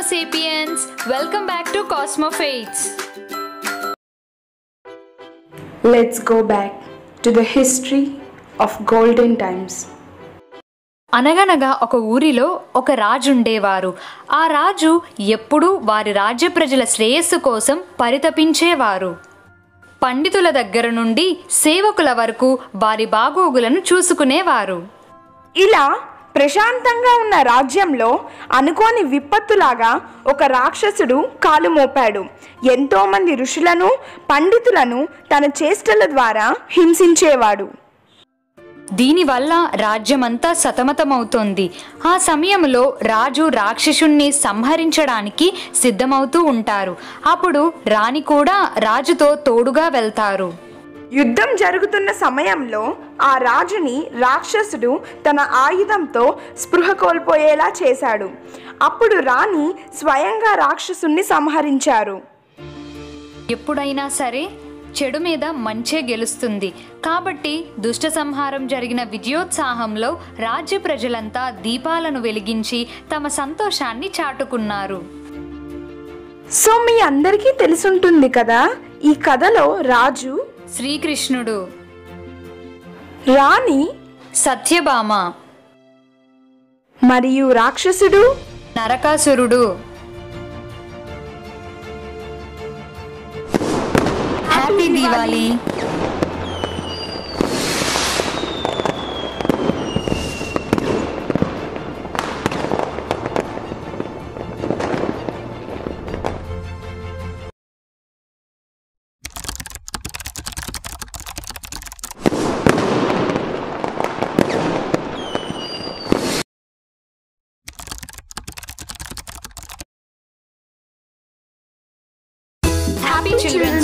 sapiens! Welcome back to Cosmo Fates. Let's go back to the history of golden times. అనగనగా ఒక ఊరిలో ఒక రాజు ఉండేవారు ఆ రాజు ఎప్పుడూ వారి రాజ్య ప్రజల శ్రేయస్సు కోసం పరితపించేవారు పండితుల దగ్గర నుండి సేవకుల వరకు వారి బాగోగులను చూసుకునేవారు ఇలా ప్రశాంతంగా ఉన్న రాజ్యంలో అనుకోని విపత్తులాగా ఒక రాక్షసుడు కాలు మోపాడు ఎంతో మంది ఋషులను పండితులను తన చేష్టల ద్వారా హింసించేవాడు దీనివల్ల రాజ్యమంతా సతమతమవుతోంది ఆ సమయంలో రాజు రాక్షసుణ్ణి సంహరించడానికి సిద్ధమవుతూ ఉంటారు అప్పుడు రాణి కూడా రాజుతో తోడుగా వెళ్తారు యుద్ధం జరుగుతున్న సమయంలో ఆ రాజుని రాక్షసుడు తన ఆయుధంతో స్పృహ కోల్పోయేలా చేశాడు అప్పుడు రాణి స్వయంగా రాక్షసుణ్ణి సంహరించారు ఎప్పుడైనా సరే చెడు మీద మంచే గెలుస్తుంది కాబట్టి దుష్ట సంహారం జరిగిన విజయోత్సాహంలో రాజ్య ప్రజలంతా దీపాలను వెలిగించి తమ సంతోషాన్ని చాటుకున్నారు సో మీ అందరికీ తెలుసుంటుంది కదా ఈ కథలో రాజు శ్రీకృష్ణుడు రాణి సత్యభామ మరియు రాక్షసుడు నరకాసురుడు హ్యాపీ దీవాలి హ్యాపీ చిల్డ్రన్